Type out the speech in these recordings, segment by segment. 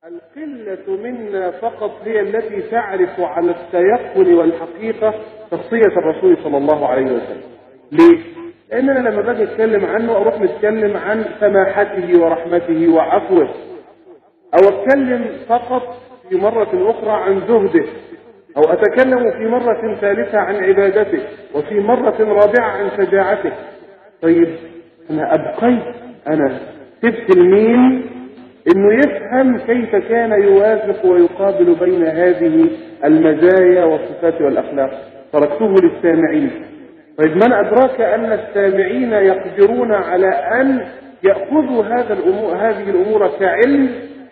القلة منا فقط هي التي تعرف على التيقن والحقيقة شخصية الرسول صلى الله عليه وسلم. ليه؟ لأن أنا لما باجي أتكلم عنه أروح نتكلم عن سماحته ورحمته وعفوه. أو أتكلم فقط في مرة أخرى عن زهده. أو أتكلم في مرة ثالثة عن عبادته، وفي مرة رابعة عن شجاعته. طيب أنا أبقيت أنا سبت المين انه يفهم كيف كان يوافق ويقابل بين هذه المزايا والصفات والاخلاق تركته للسامعين طيب من ادراك ان السامعين يقدرون على ان ياخذوا هذا الامور هذه الامور كعلم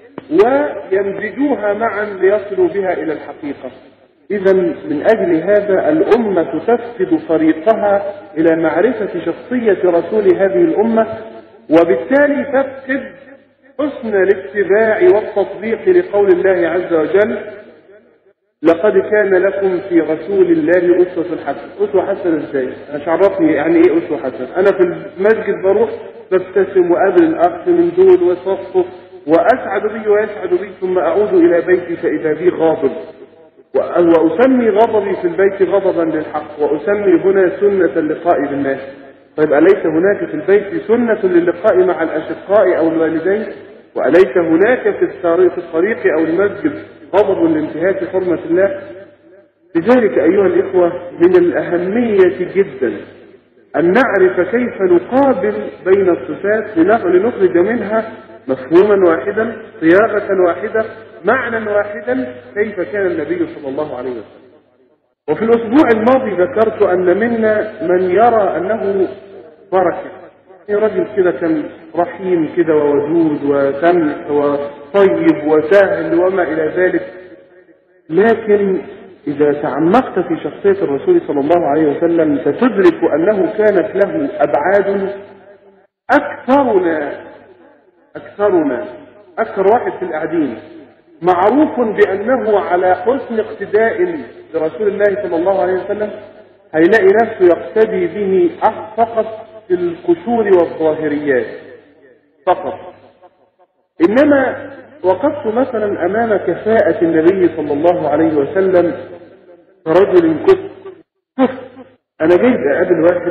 ويمزجوها معا ليصلوا بها الى الحقيقه اذا من اجل هذا الامه تفقد طريقها الى معرفه شخصيه رسول هذه الامه وبالتالي تفقد حسن الاتباع والتطبيق لقول الله عز وجل لقد كان لكم في رسول الله أسوة حسنة أسوة حسنة ازاي أنا عرفني يعني ايه أسوة حسنة أنا في المسجد بروح ببتسم وقابل الأخ من دول وصفه وأسعد بي ويسعد بي ثم أعود إلى بيتي فإذا بي غاضب وأسمي غضبي في البيت غضبا للحق وأسمي هنا سنة اللقاء بالناس طيب أليس هناك في البيت سنة للقاء مع الأشقاء أو الوالدين وأليس هناك في الطريق, في الطريق أو المسجد غضب لانتهاك حرمة الله لذلك أيها الإخوة من الأهمية جدا أن نعرف كيف نقابل بين الصفات لنخرج منها مفهوما واحدا صياغة واحدة معنى واحدا كيف كان النبي صلى الله عليه وسلم وفي الأسبوع الماضي ذكرت أن منا من يرى أنه بركة رجل كده كان رحيم كده وودود وسمح وطيب وسهل وما إلى ذلك لكن إذا تعمقت في شخصية الرسول صلى الله عليه وسلم ستدرك أنه كانت له أبعاد أكثرنا أكثرنا أكثر واحد في القاعدين معروف بأنه على حسن اقتداء برسول الله صلى الله عليه وسلم هيلاقي نفسه يقتدي به فقط في القشور والظاهريات فقط إنما وقفت مثلا أمام كفاءة النبي صلى الله عليه وسلم كرجل كفر كفر أنا جاي أقابل واحد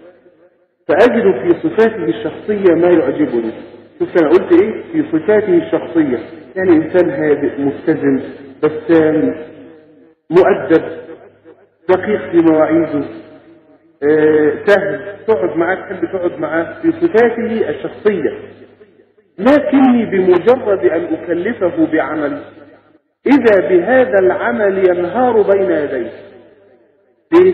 فأجد في صفاته الشخصية ما يعجبني شفت أنا قلت إيه في صفاته الشخصية يعني إنسان هادئ متزن بسام مؤدب دقيق في مواعيده آه، سهل تقعد معاه تحب تقعد معاه في صفاته الشخصية لكني بمجرد أن أكلفه بعمل إذا بهذا العمل ينهار بين يديه ليه؟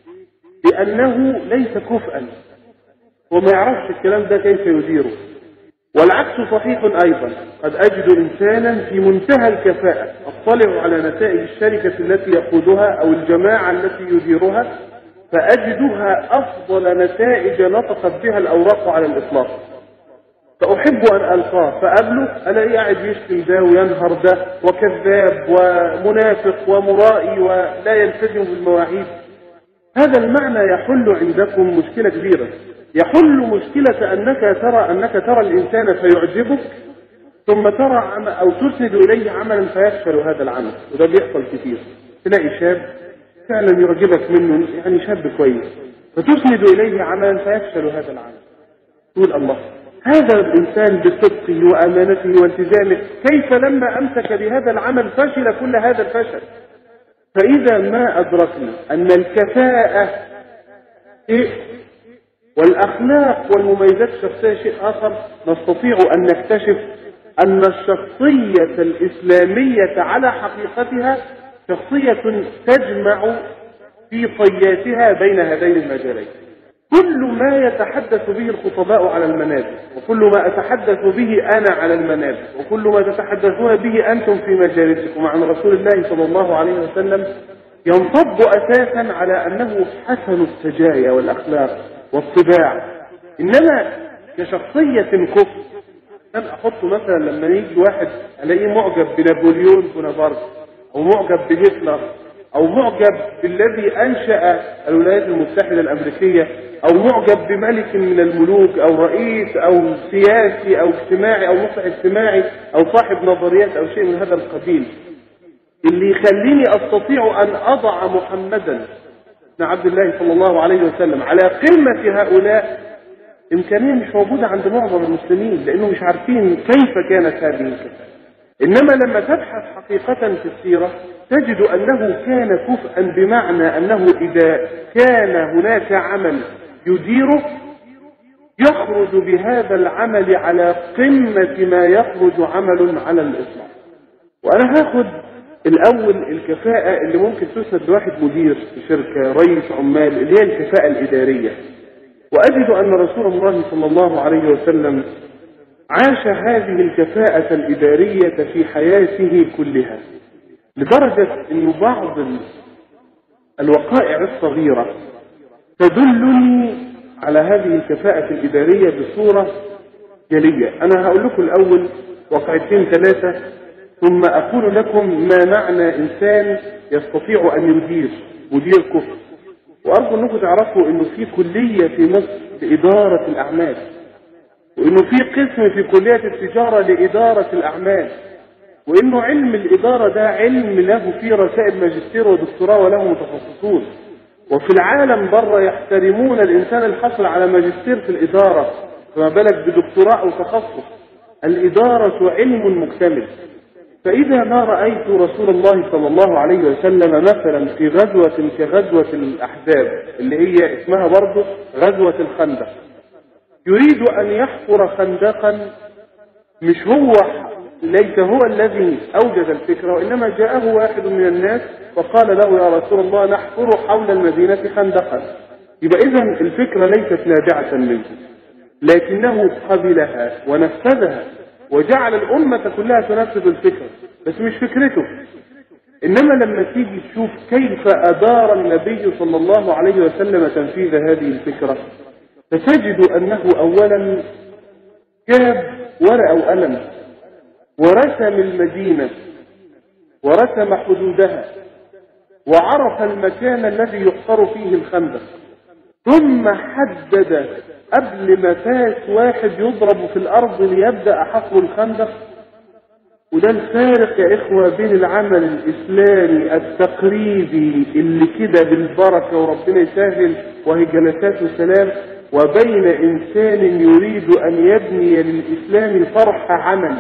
لأنه ليس كفءا وما يعرفش الكلام ده كيف يديره والعكس صحيح أيضا قد أجد إنسانا في منتهى الكفاءة أطلع على نتائج الشركة التي يقودها أو الجماعة التي يديرها فأجدها أفضل نتائج نطقت بها الأوراق على الإطلاق فأحب أن ألقاه فقابله ألاقيه قاعد يشتم ده وينهر ده وكذاب ومنافق ومرائي ولا يلتزم بالمواعيد هذا المعنى يحل عندكم مشكلة كبيرة يحل مشكلة أنك ترى أنك ترى الإنسان فيعجبك ثم ترى عم أو تسند إليه عملا فيفشل هذا العمل وده بيحصل كثير تلاقي شاب فعلا يعجبك منه يعني شاب كويس فتسند إليه عملا فيفشل هذا العمل تقول الله هذا الإنسان بصدقه وأمانته والتزامه كيف لما أمسك بهذا العمل فشل كل هذا الفشل فإذا ما أدركنا أن الكفاءة شيء والأخلاق والمميزات الشخصية شيء آخر نستطيع أن نكتشف أن الشخصية الإسلامية على حقيقتها شخصية تجمع في طياتها بين هذين المجالين كل ما يتحدث به الخطباء على المنابر وكل ما أتحدث به أنا على المنابر وكل ما تتحدثون به أنتم في مجالسكم عن رسول الله صلى الله عليه وسلم ينصب أساسا على أنه حسن السجايا والأخلاق والطباع إنما كشخصية كفر أنا أحط مثلا لما يجي واحد ألاقيه معجب بنابليون بونابرت أو معجب بهتلر أو معجب بالذي أنشأ الولايات المتحدة الأمريكية او معجب بملك من الملوك او رئيس او سياسي او اجتماعي او مصلح اجتماعي او صاحب نظريات او شيء من هذا القبيل اللي يخليني استطيع ان اضع محمدا بن عبد الله صلى الله عليه وسلم على قمة هؤلاء إمكانية مش موجودة عند معظم المسلمين لأنه مش عارفين كيف كانت هذه الكفاءة إنما لما تبحث حقيقة في السيرة تجد أنه كان كفءا بمعنى أنه إذا كان هناك عمل يديره يخرج بهذا العمل على قمة ما يخرج عمل على الإطلاق وأنا هاخد الأول الكفاءة اللي ممكن تسند لواحد مدير في شركة رئيس عمال اللي هي الكفاءة الإدارية وأجد أن رسول الله صلى الله عليه وسلم عاش هذه الكفاءة الإدارية في حياته كلها لدرجة أن بعض الوقائع الصغيرة تدلني على هذه الكفاءة الإدارية بصورة جلية أنا هقول لكم الأول وقعتين ثلاثة ثم أقول لكم ما معنى إنسان يستطيع أن يدير مدير كفر وأرجو أنكم تعرفوا أنه في كلية في مصر لإدارة الأعمال وأنه في قسم في كلية التجارة لإدارة الأعمال وأنه علم الإدارة ده علم له فيه رسائل ماجستير ودكتوراه وله متخصصون وفي العالم بره يحترمون الإنسان الحصل على ماجستير في الإدارة فما بالك بدكتوراه أو تخصص الإدارة علم مكتمل فإذا ما رأيت رسول الله صلى الله عليه وسلم مثلا في غزوة كغزوة الأحزاب اللي هي اسمها برضه غزوة الخندق يريد أن يحفر خندقا مش هو ليس هو الذي أوجد الفكرة وإنما جاءه واحد من الناس وقال له يا رسول الله نحفر حول المدينة خندقا يبقى إذا الفكرة ليست نابعة منه لكنه قبلها ونفذها وجعل الأمة كلها تنفذ الفكرة بس مش فكرته إنما لما تيجي تشوف كيف أدار النبي صلى الله عليه وسلم تنفيذ هذه الفكرة فتجد أنه أولا جاب ورقة وقلم ورسم المدينة ورسم حدودها وعرف المكان الذي يحفر فيه الخندق ثم حدد قبل ما فاس واحد يضرب في الأرض ليبدأ حفر الخندق وده الفارق يا إخوة بين العمل الإسلامي التقريبي اللي كده بالبركة وربنا يسهل وهي جلسات وسلام وبين إنسان يريد أن يبني للإسلام فرح عمل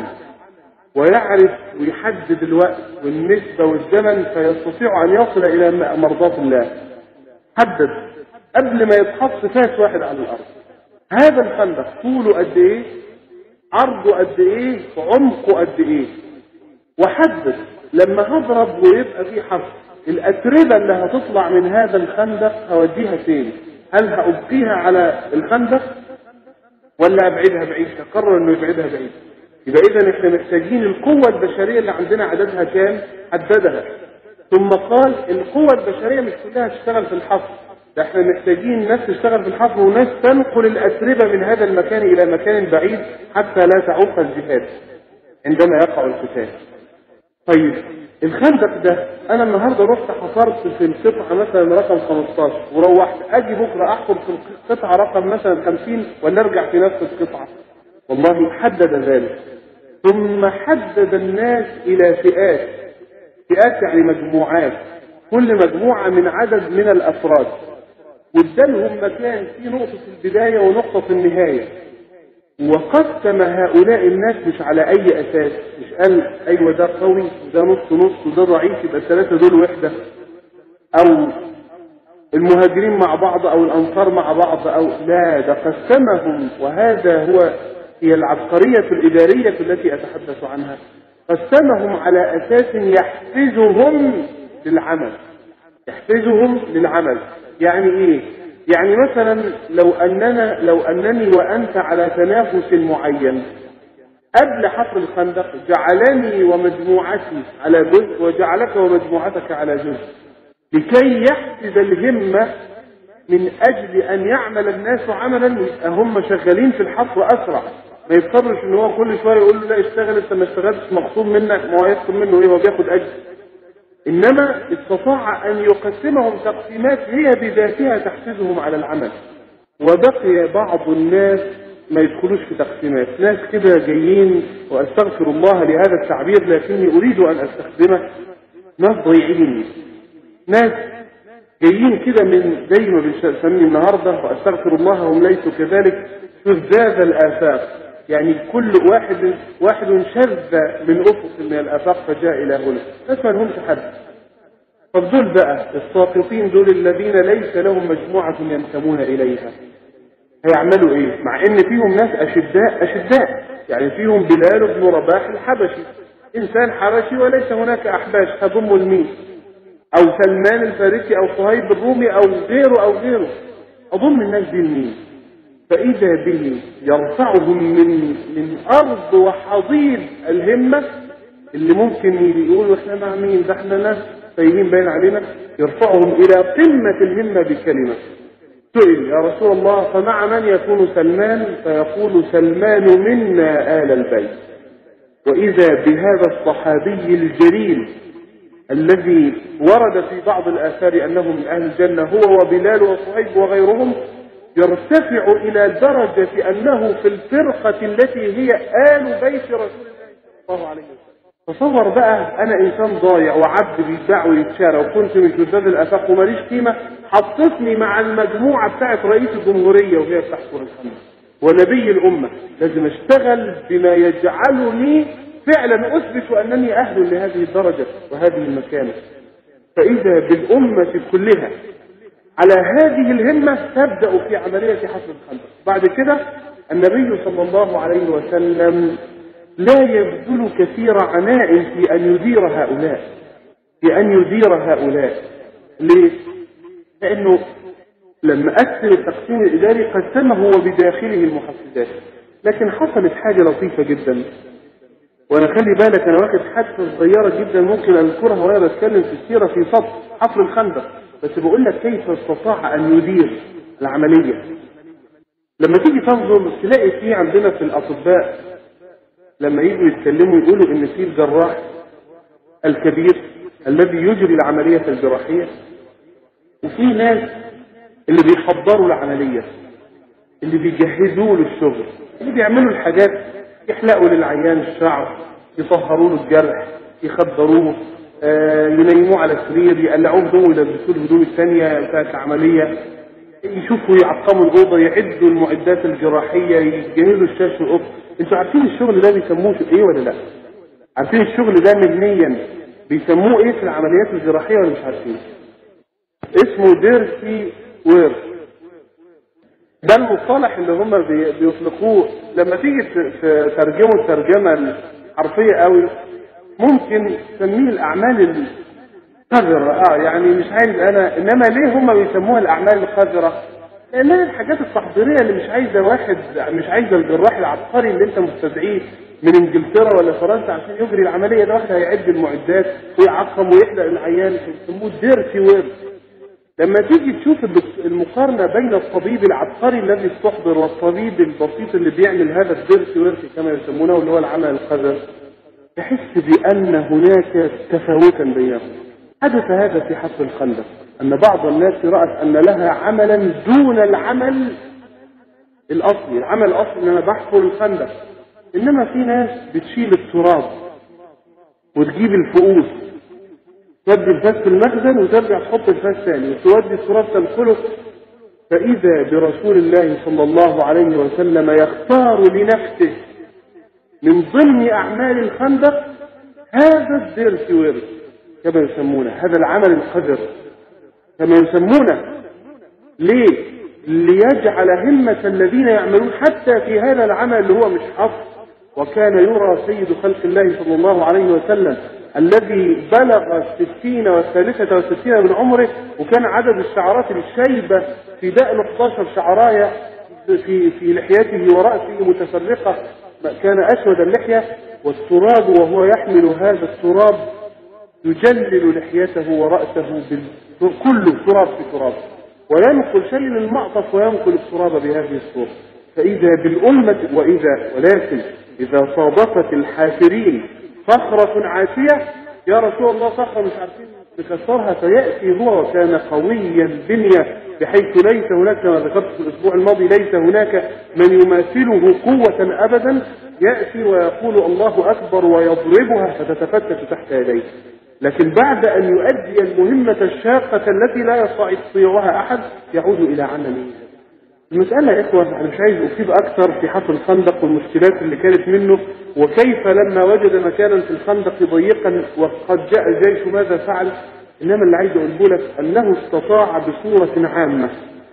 ويعرف ويحدد الوقت والنسبة والزمن فيستطيع أن يصل إلى مرضاة الله حدد قبل ما يتحط فاس واحد على الأرض هذا الخندق طوله قد إيه عرضه قد إيه عمقه قد إيه وحدد لما هضرب ويبقى في حفر الأتربة اللي هتطلع من هذا الخندق هوديها فين هل هأبقيها على الخندق ولا أبعدها بعيد قرر أنه يبعدها بعيد يبقى إذا إحنا محتاجين القوة البشرية اللي عندنا عددها كام حددها ثم قال القوة البشرية مش كلها تشتغل في الحفر ده احنا محتاجين ناس تشتغل في الحفر وناس تنقل الأتربة من هذا المكان إلى مكان بعيد حتى لا تعوق الجهاد عندما يقع القتال طيب الخندق ده انا النهارده رحت حفرت في القطعه مثلا رقم 15 وروحت اجي بكره احفر في القطعه رقم مثلا 50 ولا ارجع في نفس القطعه والله حدد ذلك ثم حدد الناس الى فئات فئات يعني مجموعات كل مجموعه من عدد من الافراد وادالهم مكان في نقطه البدايه ونقطه النهايه وقسم هؤلاء الناس مش على اي اساس مش قال ايوه ده قوي وده نص نص وده ضعيف يبقى الثلاثه دول وحده او المهاجرين مع بعض او الانصار مع بعض او لا ده قسمهم وهذا هو هي العبقريه الاداريه التي اتحدث عنها قسمهم على اساس يحفزهم للعمل يحفزهم للعمل يعني ايه يعني مثلا لو اننا لو انني وانت على تنافس معين قبل حفر الخندق جعلني ومجموعتي على جزء وجعلك ومجموعتك على جزء لكي يحفز الهمة من أجل أن يعمل الناس عملا يبقى هم شغالين في الحفر أسرع ما يضطرش ان هو كل شويه يقول له لا اشتغل انت ما اشتغلتش مخصوم منك ما هو يخصم منه ايه هو بياخد اجر انما استطاع ان يقسمهم تقسيمات هي بذاتها تحفزهم على العمل وبقي بعض الناس ما يدخلوش في تقسيمات ناس كده جايين واستغفر الله لهذا التعبير لكني اريد ان استخدمه ناس ضيعين ناس جايين كده من زي ما بنسميه النهارده واستغفر الله هم ليسوا كذلك شذاذ الافاق يعني كل واحد واحد شذ من افق من الافاق فجاء الى هنا ناس ما لهمش حد طب دول بقى الساقطين دول الذين ليس لهم مجموعه ينتمون اليها هيعملوا ايه مع ان فيهم ناس اشداء اشداء يعني فيهم بلال بن رباح الحبشي انسان حبشي وليس هناك احباش تضم المين او سلمان الفارسي او صهيب الرومي او غيره او غيره اضم الناس دي لمين فاذا به يرفعهم من من ارض وحضيض الهمه اللي ممكن يقولوا احنا مع مين ده احنا ناس طيبين باين علينا يرفعهم الى قمه الهمه بكلمه سئل يا رسول الله فمع من يكون سلمان فيقول سلمان منا آل البيت وإذا بهذا الصحابي الجليل الذي ورد في بعض الآثار أنه من أهل الجنة هو وبلال وصهيب وغيرهم يرتفع إلى درجة أنه في الفرقة التي هي آل بيت رسول الله صلى الله عليه وسلم تصور بقى انا انسان ضايع وعبد بيتباع ويتشارى وكنت من شداد الافاق وماليش قيمه حطتني مع المجموعه بتاعت رئيس الجمهوريه وهي بتحكم الخمس ونبي الامه لازم اشتغل بما يجعلني فعلا اثبت انني اهل لهذه الدرجه وهذه المكانه فاذا بالامه كلها على هذه الهمه تبدا في عمليه حفر الخندق بعد كده النبي صلى الله عليه وسلم لا يبذل كثير عناء في أن يدير هؤلاء في أن يدير هؤلاء ليه؟ لأنه لما قسم التقسيم الإداري قسمه هو بداخله المحفزات لكن حصلت حاجة لطيفة جدا وأنا خلي بالك أنا واخد حادثة صغيرة جدا ممكن أذكرها وأنا بتكلم في السيرة في سطح حفر الخندق بس بقول لك كيف استطاع أن يدير العملية لما تيجي تنظر تلاقي في عندنا في الأطباء لما يجوا يتكلموا يقولوا ان في الجراح الكبير الذي يجري العملية الجراحية وفي ناس اللي بيحضروا العملية اللي بيجهزوا له الشغل اللي بيعملوا الحاجات يحلقوا للعيان الشعر يطهروا له الجرح يخدروه آه ينيموه على سرير يقلعوه هدومه يلبسوه الهدوم الثانية بتاعت العملية يشوفوا يعقموا الأوضة يعدوا المعدات الجراحية يجهزوا الشاش والقط انتوا عارفين الشغل ده بيسموه ايه ولا لا عارفين الشغل ده مهنيا بيسموه ايه في العمليات الجراحية ولا مش عارفين اسمه ديرسي وير ده المصطلح اللي هم بيطلقوه لما تيجي ترجمه الترجمة الحرفية قوي ممكن تسميه الاعمال القذرة اه يعني مش عايز انا انما ليه هم بيسموها الاعمال القذرة لانها الحاجات التحضيريه اللي مش عايزه واحد مش عايزه الجراح العبقري اللي انت مستدعيه من انجلترا ولا فرنسا عشان يجري العمليه ده واحد هيعد المعدات ويعقم ويحلق العيان بيسموه ديرتي وير لما تيجي تشوف المقارنه بين الطبيب العبقري الذي استحضر والطبيب البسيط اللي بيعمل هذا الديرتي وير كما يسمونه اللي هو العمل القذر تحس بان هناك تفاوتا بينهم حدث هذا في حفر الخندق أن بعض الناس رأت أن لها عملا دون العمل الأصلي العمل الأصلي أن أنا بحفر الخندق إنما في ناس بتشيل التراب وتجيب الفؤوس تودي الفاس في المخزن وترجع تحط الفاس ثاني وتودي التراب تنقله فإذا برسول الله صلى الله عليه وسلم يختار لنفسه من ضمن أعمال الخندق هذا الديرتي ويرد كما يسمونه هذا العمل القذر كما يسمونه ليه ليجعل همة الذين يعملون حتى في هذا العمل اللي هو مش حفظ وكان يرى سيد خلق الله صلى الله عليه وسلم الذي بلغ الستين والثالثة والستين من عمره وكان عدد الشعرات الشيبة في دقن 11 شعراية في في لحيته ورأسه متفرقة كان أسود اللحية والتراب وهو يحمل هذا التراب يجلل لحيته ورأسه كله تراب في تراب وينقل شيء المعطف وينقل التراب بهذه الصورة فإذا بالأمة وإذا ولكن إذا صادفت الحافرين صخرة عاتية يا رسول الله صخرة مش عارفين نكسرها فيأتي هو وكان قويا البنية بحيث ليس هناك كما ذكرت في الأسبوع الماضي ليس هناك من يماثله قوة أبدا يأتي ويقول الله أكبر ويضربها فتتفتت تحت يديه لكن بعد أن يؤدي المهمة الشاقة التي لا يستطيعها أحد يعود إلى عمله المسألة يا إخوة أنا مش عايز أفيد أكثر في حفر الخندق والمشكلات اللي كانت منه وكيف لما وجد مكانا في الخندق ضيقا وقد جاء الجيش ماذا فعل إنما اللي عايز أقوله لك أنه استطاع بصورة عامة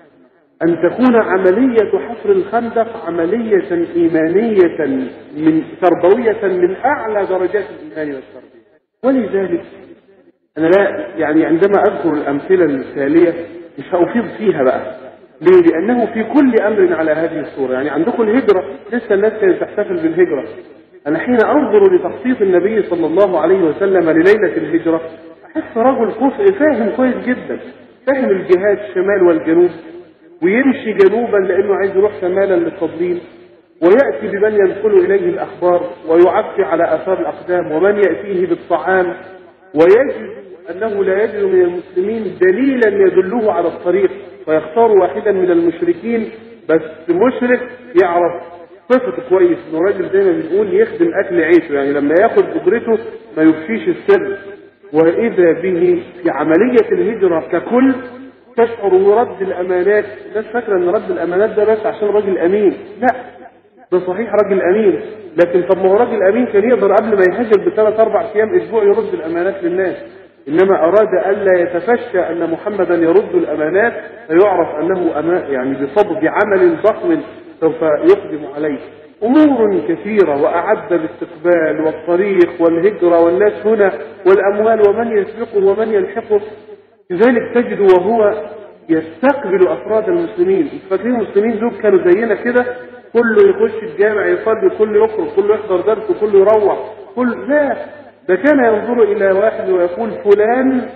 أن تكون عملية حفر الخندق عملية إيمانية من تربوية من أعلى درجات الإيمان والتربية ولذلك أنا لا يعني عندما أذكر الأمثلة التالية مش هأفيض فيها بقى ليه؟ لأنه في كل أمر على هذه الصورة يعني عندكم الهجرة لسه الناس كانت تحتفل بالهجرة أنا حين أنظر لتخطيط النبي صلى الله عليه وسلم لليلة الهجرة أحس رجل كفء فاهم كويس جدا فاهم الجهات الشمال والجنوب ويمشي جنوبا لأنه عايز يروح شمالا للتضليل ويأتي بمن ينقل إليه الأخبار ويعفي على آثار الأقدام ومن يأتيه بالطعام ويجد أنه لا يجد من المسلمين دليلا يدله على الطريق فيختار واحدا من المشركين بس مشرك يعرف صفته كويس انه راجل زي ما بنقول يخدم اكل عيشه يعني لما ياخد قدرته ما يفشيش السر واذا به في عمليه الهجره ككل تشعر برد الامانات الناس فاكره ان رد الامانات ده بس عشان راجل امين لا ده صحيح راجل امين لكن طب ما هو راجل امين كان يقدر قبل ما يهاجر بثلاث اربع ايام اسبوع يرد الامانات للناس انما اراد الا يتفشى ان محمدا يرد الامانات فيعرف انه أما يعني بصدد عمل ضخم سوف يقدم عليه امور كثيره واعد الاستقبال والطريق والهجره والناس هنا والاموال ومن يسبقه ومن يلحقه لذلك تجد وهو يستقبل افراد المسلمين فاكرين المسلمين دول كانوا زينا كده كله يخش الجامع يصلي كله يخرج كله يحضر درس وكله يروح كل لا ده كان ينظر الى واحد ويقول فلان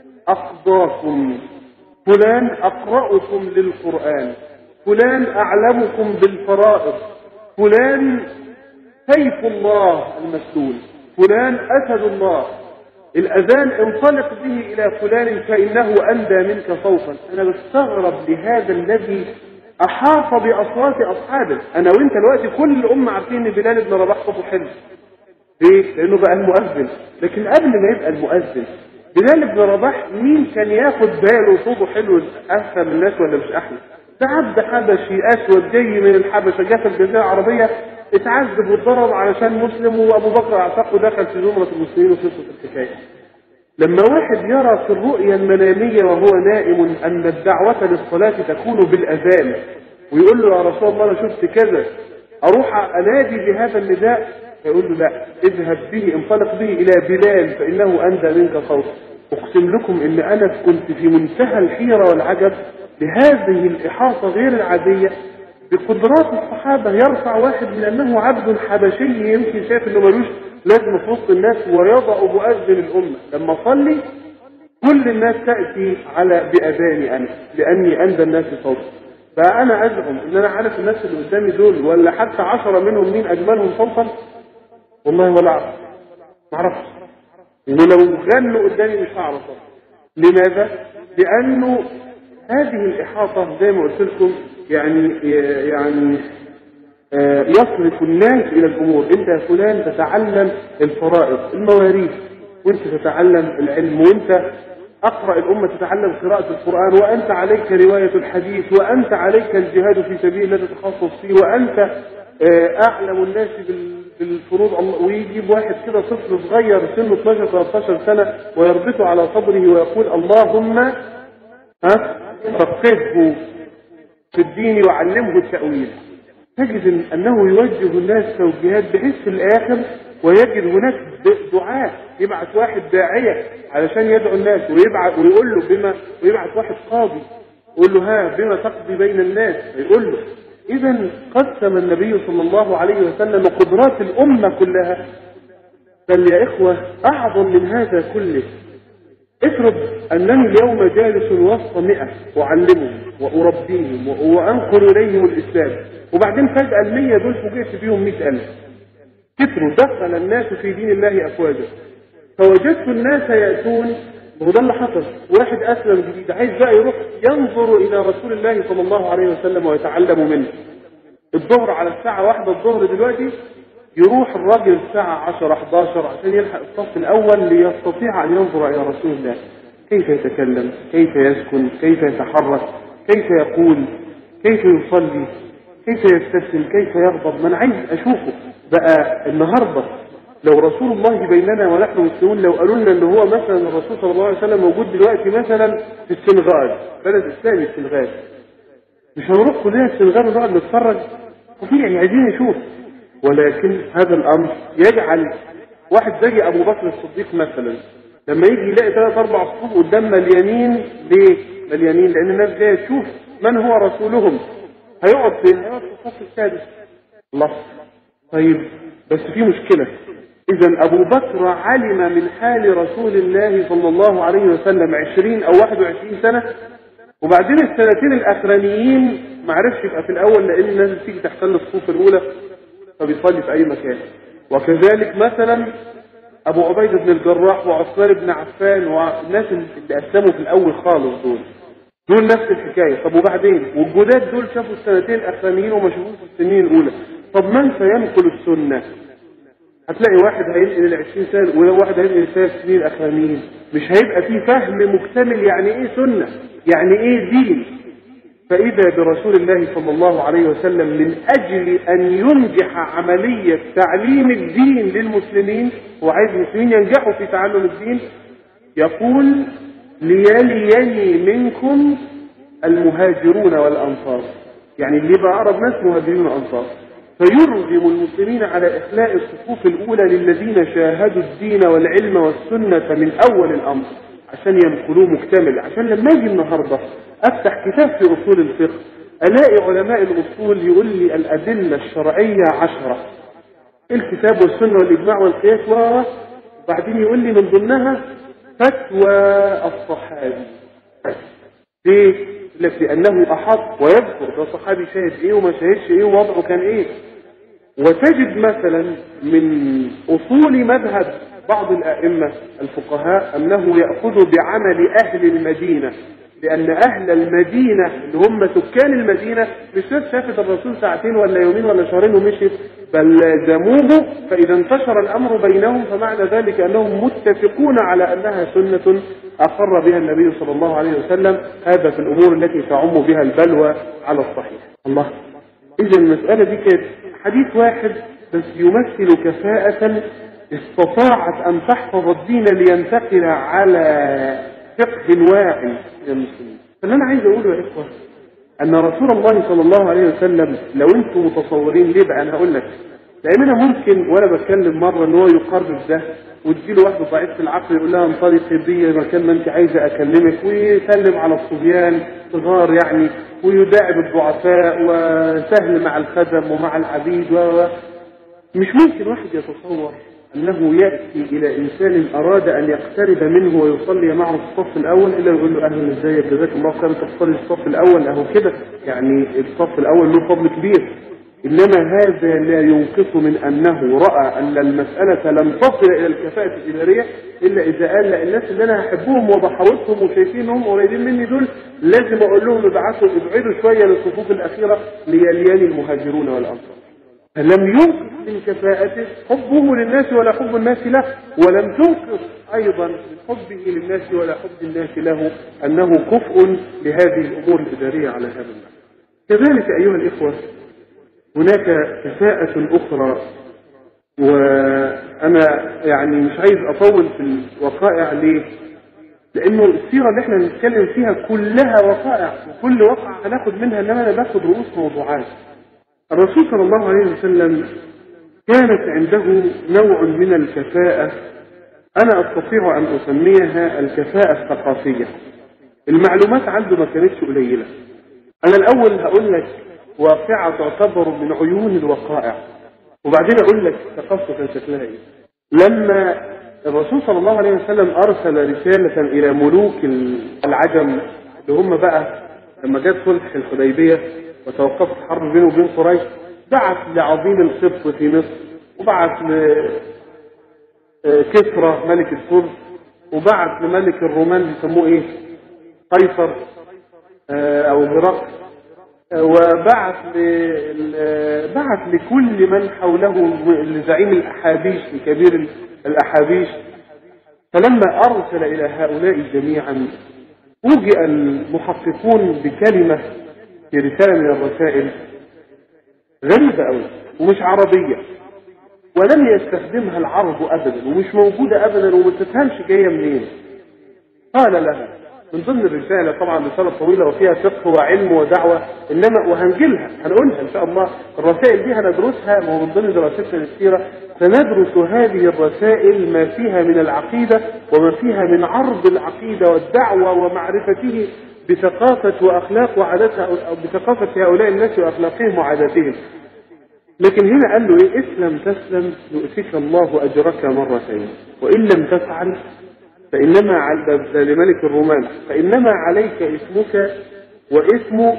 اقضاكم فلان اقرأكم للقرآن فلان اعلمكم بالفرائض فلان سيف الله المسلول فلان اسد الله الاذان انطلق به الى فلان فانه اندى منك صوتا انا بستغرب لهذا الذي احاط باصوات اصحابه انا وانت دلوقتي كل الامه عارفين ان بلال بن رباح صوته حلو ليه؟ لانه بقى المؤذن لكن قبل ما يبقى المؤذن بلال بن رباح مين كان ياخد باله صوته حلو افهم الناس ولا مش احلى ده عبد حبشي اسود جاي من الحبشه جه في الجزيره العربيه اتعذب واتضرب علشان مسلم وابو بكر اعتقه دخل في زمره المسلمين وخلصت الحكايه لما واحد يرى في الرؤيا المنامية وهو نائم أن الدعوة للصلاة تكون بالأذان ويقول له يا رسول الله أنا شفت كذا أروح أنادي بهذا النداء فيقول له لا اذهب به انطلق به إلى بلال فإنه أندى منك صوت أقسم لكم إن أنا كنت في منتهى الحيرة والعجب بهذه الإحاطة غير العادية بقدرات الصحابة يرفع واحد من أنه عبد حبشي يمكن شايف إنه ملوش لازم في وسط الناس ويضع مؤذن الأمة لما أصلي كل الناس تأتي على بأذاني أنا لأني أندى الناس صوتا فأنا أزعم إن أنا عارف الناس اللي قدامي دول ولا حتى عشرة منهم مين أجملهم صوتا والله ولا أعرف ما أعرفش ولو غنوا قدامي مش هعرف لماذا؟ لأنه هذه الإحاطة زي ما قلت لكم يعني يعني يصرف الناس إلى الأمور أنت يا فلان تتعلم الفرائض المواريث وأنت تتعلم العلم وأنت أقرأ الأمة تتعلم قراءة القرآن وأنت عليك رواية الحديث وأنت عليك الجهاد في سبيل الله تتخصص فيه وأنت أعلم الناس بالفروض الله ويجيب واحد كده طفل صغير سنه 12 13 سنة ويربطه على صدره ويقول اللهم ها فقهه في الدين وعلمه التأويل تجد أنه يوجه الناس توجيهات بحيث في الآخر ويجد هناك دعاء يبعث واحد داعية علشان يدعو الناس ويبعث ويقول له بما ويبعث واحد قاضي يقول له ها بما تقضي بين الناس يقول له إذا قسم النبي صلى الله عليه وسلم قدرات الأمة كلها بل يا إخوة أعظم من هذا كله افرض أنني اليوم جالس وسط مئة أعلمهم وأربيهم وأنقل إليهم الإسلام وبعدين فجأة المية دول فوجئت بيهم مئة ألف كتروا دخل الناس في دين الله أفواجا فوجدت الناس يأتون وهو ده اللي حصل واحد اسلم جديد عايز بقى يروح ينظر الى رسول الله صلى الله عليه وسلم ويتعلم منه الظهر على الساعة واحدة الظهر دلوقتي يروح الراجل الساعة 10 11 عشان يلحق الصف الأول ليستطيع أن ينظر إلى رسول الله كيف يتكلم كيف يسكن كيف يتحرك كيف يقول كيف يصلي كيف يبتسم كيف يغضب من عايز أشوفه بقى النهاردة لو رسول الله بيننا ونحن مسلمون لو قالوا لنا ان هو مثلا الرسول صلى الله عليه وسلم موجود دلوقتي مثلا في السنغال بلد اسلامي السنغال مش هنروح كلنا السنغال ونقعد نتفرج وفي يعني عايزين نشوف ولكن هذا الامر يجعل واحد زي ابو بكر الصديق مثلا لما يجي يلاقي ثلاث اربع صفوف قدام مليانين ليه؟ مليانين لان الناس جايه تشوف من هو رسولهم هيقعد فين؟ هيقعد في الصف السادس الله طيب بس في مشكله اذا ابو بكر علم من حال رسول الله صلى الله عليه وسلم 20 او 21 سنه وبعدين السنتين الاخرانيين ما عرفش يبقى في الاول لان الناس بتيجي تحتل الصفوف الاولى فبيصلي في اي مكان وكذلك مثلا ابو عبيده بن الجراح وعثمان بن عفان والناس اللي اسلموا في الاول خالص دول دول نفس الحكايه طب وبعدين والجداد دول شافوا السنتين الاخرانيين وما شافوش في السنين الاولى طب من سينقل السنه هتلاقي واحد هينقل ال 20 سنه وواحد هينقل الثلاث سنين الاخرانيين مش هيبقى في فهم مكتمل يعني ايه سنه يعني ايه دين فإذا برسول الله صلى الله عليه وسلم من أجل أن ينجح عملية تعليم الدين للمسلمين هو عايز المسلمين ينجحوا في تعلم الدين يقول ليليني منكم المهاجرون والأنصار يعني اللي يبقى أقرب ناس مهاجرين وأنصار فيرغم المسلمين على إخلاء الصفوف الأولى للذين شاهدوا الدين والعلم والسنة من أول الأمر عشان ينقلوه مكتمل عشان لما يجي النهارده افتح كتاب في اصول الفقه الاقي علماء الاصول يقول لي الادله الشرعيه عشره الكتاب والسنه والاجماع والقياس وبعدين يقول لي من ضمنها فتوى الصحابي ليه؟ لك لانه احط ويذكر ده صحابي شاهد ايه وما شاهدش ايه ووضعه كان ايه وتجد مثلا من اصول مذهب بعض الائمه الفقهاء انه ياخذ بعمل اهل المدينه لأن أهل المدينة اللي هم سكان المدينة مش ناس شافت الرسول ساعتين ولا يومين ولا شهرين ومشيت بل لازموه فإذا انتشر الأمر بينهم فمعنى ذلك أنهم متفقون على أنها سنة أقر بها النبي صلى الله عليه وسلم هذا في الأمور التي تعم بها البلوى على الصحيح الله إذا المسألة دي كانت حديث واحد بس يمثل كفاءة استطاعت أن تحفظ الدين لينتقل على فقه واعي للمسلمين فاللي انا عايز اقوله يا اخوه ان رسول الله صلى الله عليه وسلم لو انتم متصورين ليه بقى انا هقول لك لان انا ممكن وانا بتكلم مره ان هو يقرب ده وتجيله واحده ضعيف في العقل يقول لها انطلقي بي مكان ما انت عايزه اكلمك ويسلم على الصبيان صغار يعني ويداعب الضعفاء وسهل مع الخدم ومع العبيد و مش ممكن واحد يتصور أنه يأتي إلى إنسان أراد أن يقترب منه ويصلي معه في الصف الأول إلا يقول له أهلا إزيك جزاك الله خير تصلي في الصف الأول أهو كده يعني الصف الأول له فضل كبير إنما هذا لا ينقص من أنه رأى أن المسألة لم تصل إلى الكفاءة الإدارية إلا إذا قال لا الناس اللي أنا هحبهم وبحاوطهم وشايفين إنهم قريبين مني دول لازم أقول لهم ابعثوا ابعدوا شوية للصفوف الأخيرة ليلياني المهاجرون والأنصار لم ينقص من كفاءته حبه للناس ولا حب الناس له ولم تنقص ايضا من حبه للناس ولا حب الناس له انه كفء لهذه الامور الاداريه على هذا النحو. كذلك ايها الاخوه هناك كفاءة اخرى وانا يعني مش عايز اطول في الوقائع ليه؟ لانه السيره اللي احنا بنتكلم فيها كلها وقائع وكل وقعه هناخد منها انما انا باخد رؤوس موضوعات. الرسول صلى الله عليه وسلم كانت عنده نوع من الكفاءة أنا أستطيع أن أسميها الكفاءة الثقافية المعلومات عنده ما كانتش قليلة أنا الأول هقول لك واقعة تعتبر من عيون الوقائع وبعدين أقول لك ثقافته كان شكلها إيه لما الرسول صلى الله عليه وسلم أرسل رسالة إلى ملوك العجم اللي هم بقى لما جت صلح الحديبية وتوقفت الحرب بينه وبين قريش بعث لعظيم القبط في مصر وبعث لكسرى ملك الفرس وبعت لملك الرومان بيسموه ايه قيصر آه، او هرقل آه، وبعت ل- بعت لكل من حوله لزعيم الاحابيش لكبير الاحابيش فلما ارسل الى هؤلاء جميعا فوجئ المحققون بكلمه في رساله من الرسائل غريبه قوي ومش عربيه ولم يستخدمها العرب ابدا ومش موجوده ابدا وما تفهمش جايه منين قال لها من ضمن الرسالة طبعا رسالة طويلة وفيها فقه وعلم ودعوة إنما وهنجيلها هنقولها إن شاء الله الرسائل دي هندرسها ما هو من ضمن دراستنا السيرة سندرس هذه الرسائل ما فيها من العقيدة وما فيها من عرض العقيدة والدعوة ومعرفته بثقافة وأخلاق وعادات أو بثقافة هؤلاء الناس وأخلاقهم وعاداتهم لكن هنا قال له ايه اسلم تسلم يؤتيك الله اجرك مرتين وان لم تفعل فانما على ده- ده لملك الرومان فانما عليك اسمك واسم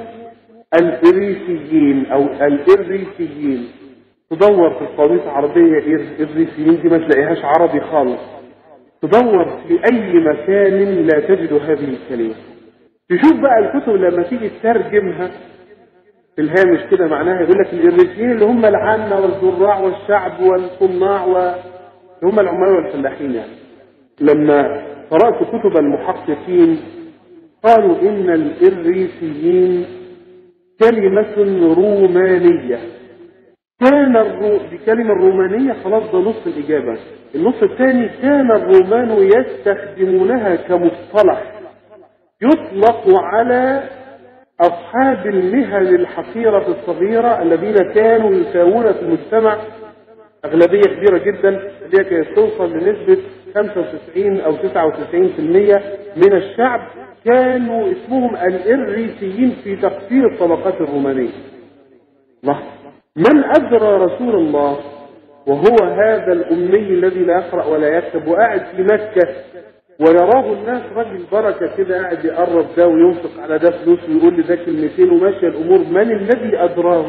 الاريسيين او الاريسيين تدور في القواميس العربيه إر- الريسيين دي ما تلاقيهاش عربي خالص تدور في اي مكان لا تجد هذه الكلمه تشوف بقى الكتب لما تيجي تترجمها في الهامش كده معناها يقول لك الإريسيين اللي هم العامة والزراع والشعب والصناع و... اللي هم العمال والفلاحين يعني لما قرأت كتب المحققين قالوا إن الإريسيين كلمة رومانية كان الرو... دي كلمة رومانية خلاص ده نص الإجابة النص الثاني كان الرومان يستخدمونها كمصطلح يطلق على أصحاب المهن الحقيرة الصغيرة الذين كانوا يساوون في المجتمع أغلبية كبيرة جدا اللي هي كانت توصل لنسبة 95 أو 99% من الشعب كانوا اسمهم الإريسيين في تقسيم الطبقات الرومانية. الله من أدرى رسول الله وهو هذا الأمي الذي لا يقرأ ولا يكتب وقاعد في مكة ويراه الناس راجل بركة كده قاعد يقرب ده وينفق على ده فلوس ويقول لي ده كلمتين وماشية الأمور من الذي أدراه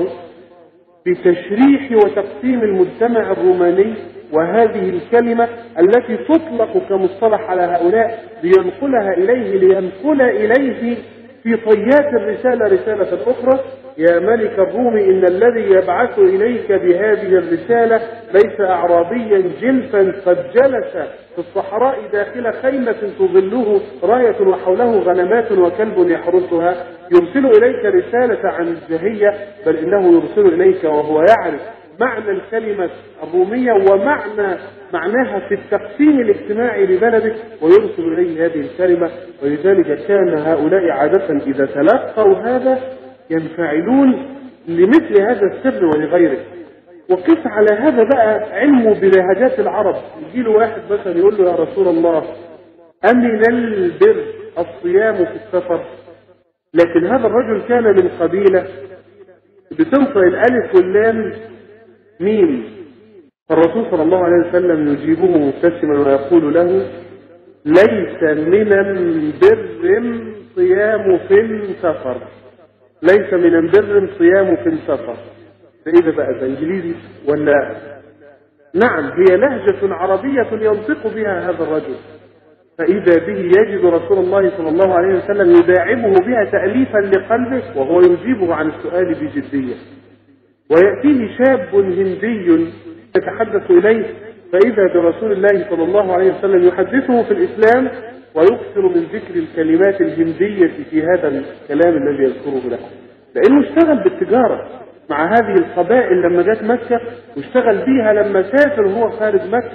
بتشريح وتقسيم المجتمع الروماني وهذه الكلمة التي تطلق كمصطلح على هؤلاء لينقلها إليه لينقل إليه في طيات الرسالة رسالة أخرى يا ملك الروم إن الذي يبعث إليك بهذه الرسالة ليس أعرابيا جلفا قد جلس في الصحراء داخل خيمة تظله راية وحوله غنمات وكلب يحرسها يرسل إليك رسالة عن الجهية بل إنه يرسل إليك وهو يعرف معنى الكلمة الرومية ومعنى معناها في التقسيم الاجتماعي لبلدك ويرسل إليه هذه الكلمة ولذلك كان هؤلاء عادة إذا تلقوا هذا ينفعلون لمثل هذا السر ولغيره وقف على هذا بقى علمه بلهجات العرب يجي له واحد مثلا يقول له يا رسول الله أمن البر الصيام في السفر لكن هذا الرجل كان من قبيلة بتنطق الألف واللام ميم فالرسول صلى الله عليه وسلم يجيبه مبتسما ويقول له ليس من البر صيام في السفر ليس من البر صيام في السفر ده ايه ده بقى ده انجليزي ولا نعم هي لهجة عربية ينطق بها هذا الرجل فإذا به يجد رسول الله صلى الله عليه وسلم يداعبه بها تأليفا لقلبه وهو يجيبه عن السؤال بجدية ويأتيه شاب هندي يتحدث إليه فإذا برسول الله صلى الله عليه وسلم يحدثه في الإسلام ويكثر من ذكر الكلمات الهندية في هذا الكلام الذي يذكره له لأنه اشتغل بالتجارة مع هذه القبائل لما جت مكة واشتغل بيها لما سافر وهو خارج مكة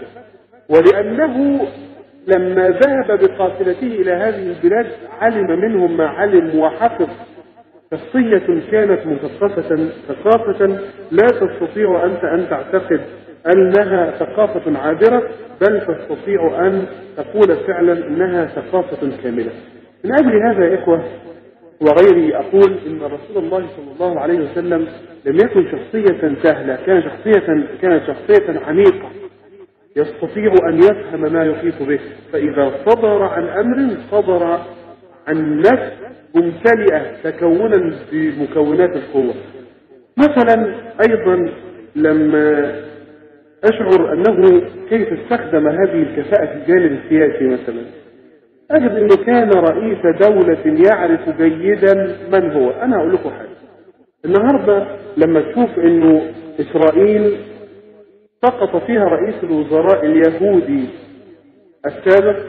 ولأنه لما ذهب بقافلته إلى هذه البلاد علم منهم ما علم وحفظ شخصية كانت مثقفة ثقافة لا تستطيع أنت أن تعتقد أنها ثقافة عابرة بل تستطيع أن تقول فعلا أنها ثقافة كاملة من أجل هذا يا إخوة وغيري أقول إن رسول الله صلى الله عليه وسلم لم يكن شخصية سهلة كان شخصية كانت شخصية عميقة يستطيع أن يفهم ما يحيط به فإذا صدر عن أمر صدر عن نفس ممتلئة تكونا بمكونات القوة مثلا أيضا لما أشعر أنه كيف استخدم هذه الكفاءة في الجانب السياسي مثلا أجد أنه كان رئيس دولة يعرف جيدا من هو أنا أقول لكم حاجة النهاردة لما تشوف أنه إسرائيل سقط فيها رئيس الوزراء اليهودي السابق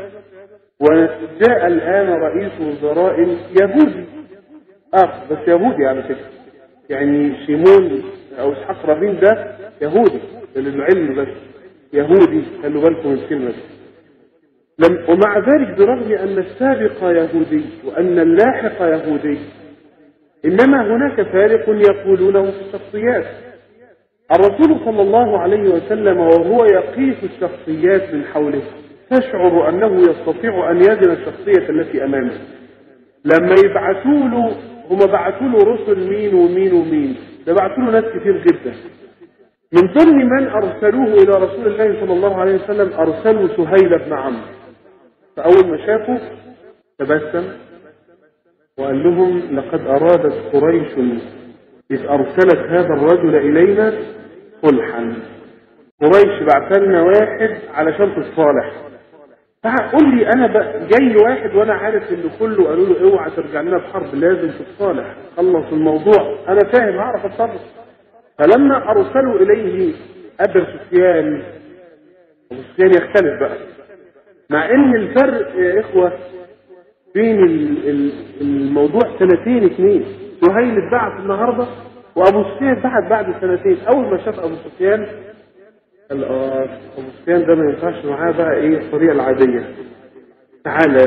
وجاء الآن رئيس وزراء يهودي آخر بس يهودي على فكرة يعني شيمون أو إسحاق رابين ده يهودي للعلم بس يهودي خلوا بالكم من الكلمة دي لم ومع ذلك برغم أن السابق يهودي وأن اللاحق يهودي إنما هناك فارق يقولونه في الشخصيات الرسول صلى الله عليه وسلم وهو يقيس الشخصيات من حوله تشعر أنه يستطيع أن يزن الشخصية التي أمامه لما يبعثوا له هم بعثوا له رسل مين ومين ومين ده بعثوا له ناس كتير جدا من ضمن من أرسلوه إلى رسول الله صلى الله عليه وسلم أرسلوا سهيل بن عمرو فأول ما شافوا تبسم وقال لهم لقد أرادت قريش إذ أرسلت هذا الرجل إلينا صلحا قريش بعث لنا واحد علشان تصالح قول لي انا جاي واحد وانا عارف ان كله قالوا له اوعى ترجع لنا بحرب لازم تتصالح خلص الموضوع انا فاهم هعرف اتصرف فلما ارسلوا اليه ابا سفيان ابو سفيان يختلف بقى مع ان الفرق يا اخوه بين الموضوع سنتين اثنين سهيل اتبعت النهارده وابو سفيان بعد بعد سنتين اول ما شاف ابو سفيان قال اه ابو سفيان ده ما ينفعش معاه بقى ايه الطريقه العاديه تعالى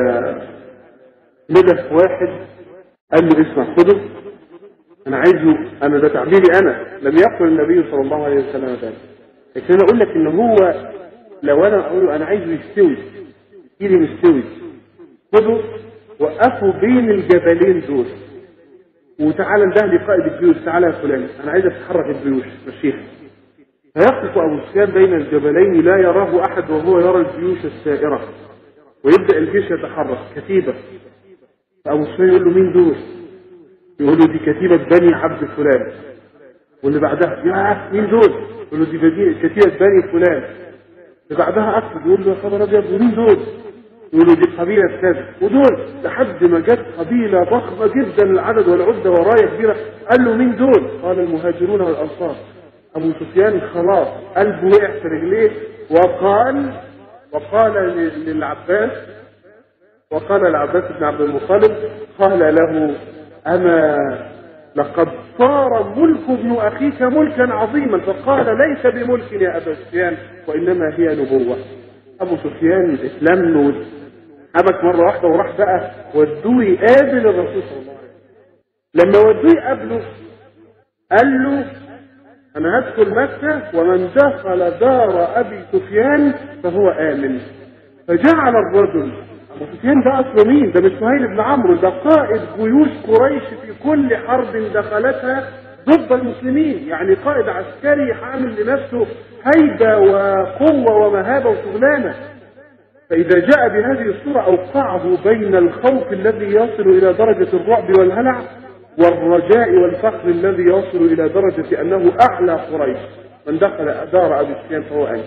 نده واحد قال له اسمع خده انا عايزه انا ده تعبيري انا لم يقل النبي صلى الله عليه وسلم ذلك لكن انا اقول لك ان هو لو انا اقول له انا عايزه يستوي ايدي مستوي خده وقفه بين الجبلين دول وتعالى انده لي قائد الجيوش تعالى يا فلان انا عايزك تحرك الجيوش مشيها فيقف ابو سفيان بين الجبلين لا يراه احد وهو يرى الجيوش السائره ويبدا الجيش يتحرك كتيبه فابو سفيان يقول له مين دول؟ يقول له دي كتيبه بني عبد فلان واللي بعدها يا مين دول؟ يقول له دي كتيبه بني فلان اللي بعدها اكتب يقول له يا خبر ابيض ومين دول؟ يقول له دي قبيله كذا ودول لحد ما جت قبيله ضخمه جدا العدد والعده ورايه كبيره قال له مين دول؟ قال المهاجرون والانصار ابو سفيان خلاص قلبه وقع في رجليه وقال وقال للعباس وقال العباس بن عبد المطلب قال له اما لقد صار ملك ابن اخيك ملكا عظيما فقال ليس بملك يا ابا سفيان وانما هي نبوه ابو سفيان اسلم له حبك مره واحده وراح بقى ودوه يقابل الرسول صلى الله عليه وسلم لما ودوه يقابله قال له أنا هدخل مكة ومن دخل دار أبي سفيان فهو آمن فجعل الرجل أبو سفيان ده أصله مين؟ ده مش سهيل بن عمرو ده قائد جيوش قريش في كل حرب دخلتها ضد المسلمين يعني قائد عسكري حامل لنفسه هيبة وقوة ومهابة وشغلانة فإذا جاء بهذه الصورة أوقعه بين الخوف الذي يصل إلى درجة الرعب والهلع والرجاء والفخر الذي يصل إلى درجة أنه أعلى قريش من دخل دار أبي سفيان فهو أين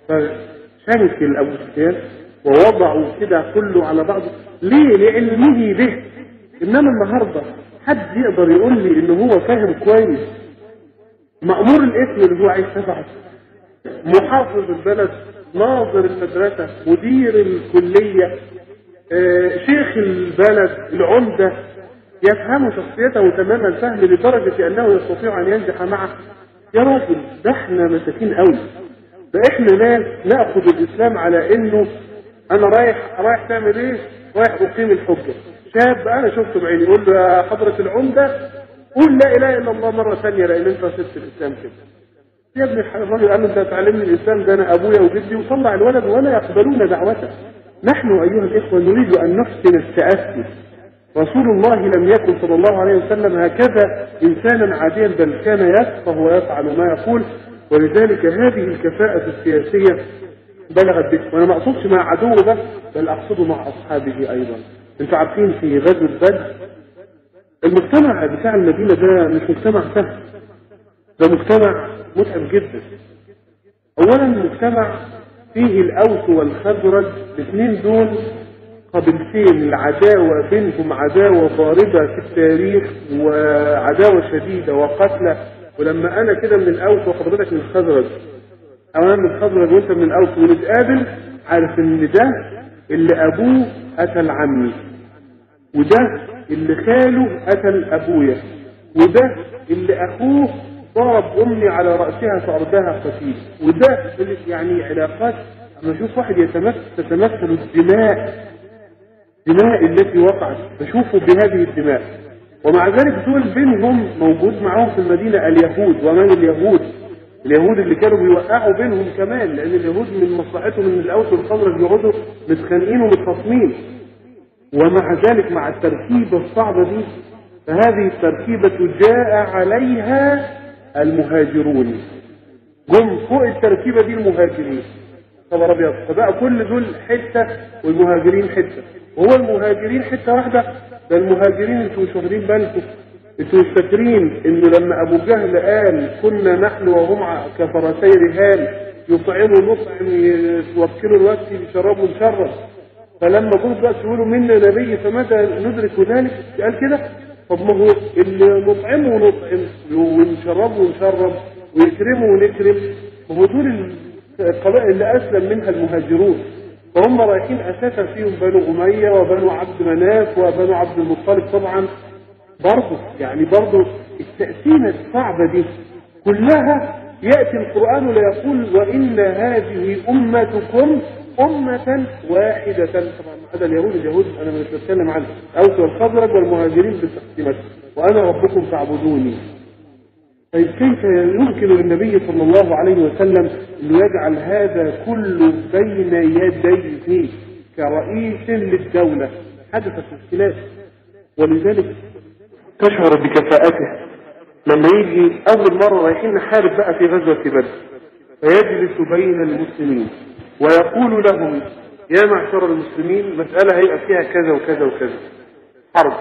فشنكل أبو سفيان ووضعوا كده كله على بعضه ليه لعلمه به إنما النهاردة حد يقدر يقول لي إن هو فاهم كويس مأمور الاسم اللي هو عايز تبعه محافظ البلد ناظر المدرسة مدير الكلية آه، شيخ البلد العمدة يفهم شخصيته تمام الفهم لدرجة أنه يستطيع أن ينجح معه يا راجل ده احنا مساكين قوي ده احنا ناس ناخذ الاسلام على انه انا رايح رايح تعمل ايه؟ رايح اقيم الحجه. شاب انا شفته بعيني يقول له يا حضره العمده قول لا اله الا الله مره ثانيه لان انت سبت الاسلام كده. يا ابن الراجل قال له انت تعلمني الاسلام ده انا ابويا وجدي وطلع الولد ولا يقبلون دعوته. نحن ايها الاخوه نريد ان نحسن التاسي رسول الله لم يكن صلى الله عليه وسلم هكذا انسانا عاديا بل كان يفقه ويفعل ما يقول ولذلك هذه الكفاءة السياسية بلغت به وانا ما اقصدش مع عدو بس بل اقصده مع اصحابه ايضا انتوا عارفين في غزوة بدر المجتمع بتاع المدينة ده مش مجتمع سهل ده مجتمع متعب جدا اولا مجتمع فيه الاوس والخزرج الاثنين دول قبيلتين العداوة بينهم عداوة ضاربة في التاريخ وعداوة شديدة وقتلى ولما انا كده من الاوس وحضرتك من الخزرج او انا من الخزرج وانت من الاوس ونتقابل عارف ان ده اللي ابوه قتل عمي وده اللي خاله قتل ابويا وده اللي اخوه ضرب امي على راسها فارداها قتيل وده اللي يعني علاقات اما اشوف واحد يتمثل تتمثل الدماء الدماء التي وقعت بشوفه بهذه الدماء ومع ذلك دول بينهم موجود معاهم في المدينه اليهود ومن اليهود اليهود اللي كانوا بيوقعوا بينهم كمان لان اليهود من مصلحتهم ان الاوس والخزرج يقعدوا متخانقين ومتخاصمين ومع ذلك مع التركيبه الصعبه دي فهذه التركيبه جاء عليها المهاجرون جم فوق التركيبه دي المهاجرين خبر ابيض فبقى كل دول حته والمهاجرين حته وهو المهاجرين حته واحده ده المهاجرين انتوا مش واخدين بالكم انتوا مش فاكرين انه لما ابو جهل قال كنا نحن وهم كفرسي رهان يطعموا نطعم يوكلوا الوقت يشربوا نشرب فلما جم بقى يقولوا منا نبي فمتى ندرك ذلك قال كده طب ما هو اللي نطعمه ونطعم ونشربه ونشرب ويكرمه ونكرم ما هو دول القبائل اللي اسلم منها المهاجرون فهم رايحين اساسا فيهم بنو اميه وبنو عبد مناف وبنو عبد المطلب طبعا برضه يعني برضه التقسيمه الصعبه دي كلها ياتي القران ليقول وان هذه امتكم أمة واحدة طبعا هذا اليهود اليهود أنا مش بتكلم عنه أوس والخزرج والمهاجرين بالتقسيمات وأنا ربكم فاعبدوني طيب كيف يمكن للنبي صلى الله عليه وسلم أن يجعل هذا كله بين يديه كرئيس للدولة حدثت مشكلات ولذلك تشعر بكفاءته لما يجي أول مرة رايحين نحارب بقى في غزوة بدر فيجلس بين المسلمين ويقول لهم يا معشر المسلمين مسألة هيبقى فيها كذا وكذا وكذا حرب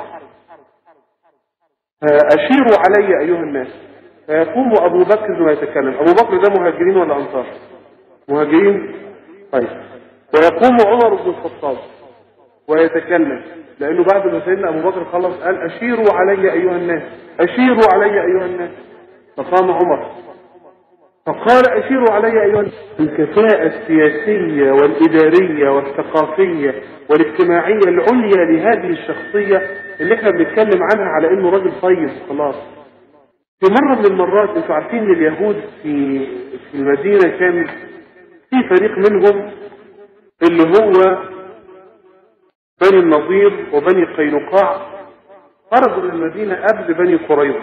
أشيروا علي أيها الناس فيقوم أبو بكر ويتكلم أبو بكر ده مهاجرين ولا أنصار مهاجرين طيب ويقوم عمر بن الخطاب ويتكلم لأنه بعد ما سيدنا أبو بكر خلص قال أشيروا علي أيها الناس أشيروا علي أيها الناس فقام عمر فقال أشيروا علي أيها الكفاءة السياسية والإدارية والثقافية والاجتماعية العليا لهذه الشخصية اللي احنا بنتكلم عنها على انه راجل طيب خلاص في مرة من المرات انتوا عارفين ان اليهود في في المدينة كان في فريق منهم اللي هو بني النضير وبني قينقاع خرجوا من المدينة قبل بني قريظة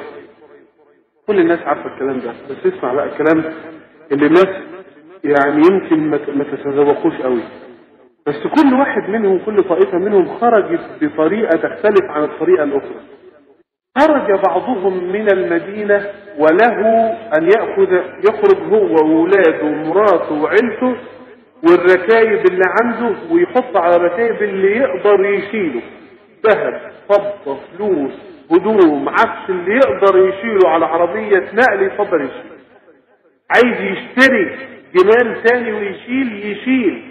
كل الناس عارفة الكلام ده بس اسمع بقى الكلام اللي الناس يعني يمكن ما تتذوقوش قوي بس كل واحد منهم كل طائفة منهم خرجت بطريقة تختلف عن الطريقة الأخرى خرج بعضهم من المدينة وله أن يأخذ يخرج هو وولاده ومراته وعيلته والركايب اللي عنده ويحط على الركايب اللي يقدر يشيله ذهب فضة فلوس هدوم عفش اللي يقدر يشيله على عربية نقل يفضل يشيل عايز يشتري جمال تاني ويشيل يشيل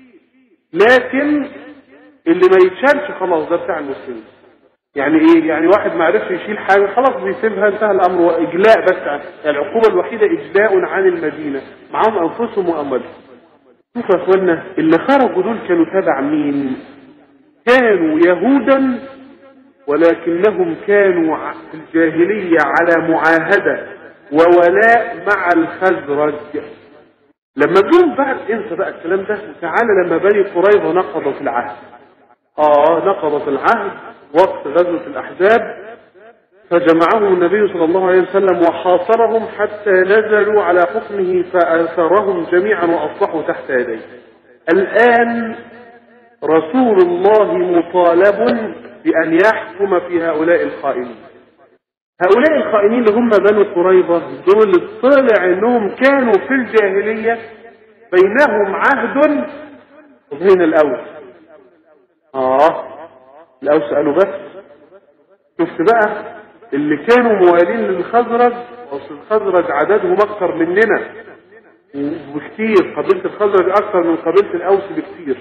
لكن اللي ما يتشالش خلاص ده بتاع المسلمين يعني ايه يعني واحد ما عرفش يشيل حاجه خلاص بيسيبها انتهى الامر واجلاء بس العقوبه الوحيده اجلاء عن المدينه معاهم انفسهم واموالهم شوفوا يا اخوانا اللي خرجوا دول كانوا تبع مين كانوا يهودا ولكنهم كانوا في الجاهليه على معاهده وولاء مع الخزرج لما جم بعد انسى بقى الكلام ده وتعالى لما بني قريظه نقضوا في العهد اه نقضت العهد وقت غزوة الأحزاب فجمعهم النبي صلى الله عليه وسلم وحاصرهم حتى نزلوا على حكمه فأثرهم جميعا وأصبحوا تحت يديه الآن رسول الله مطالب بأن يحكم في هؤلاء الخائنين هؤلاء الخائنين اللي هم بنو قريظة دول طلع انهم كانوا في الجاهلية بينهم عهد وبين الأول اه الأوس قالوا بس شفت بقى اللي كانوا موالين للخزرج أصل الخزرج عددهم أكثر مننا وبكتير قبيلة الخزرج أكثر من قبيلة الأوس بكتير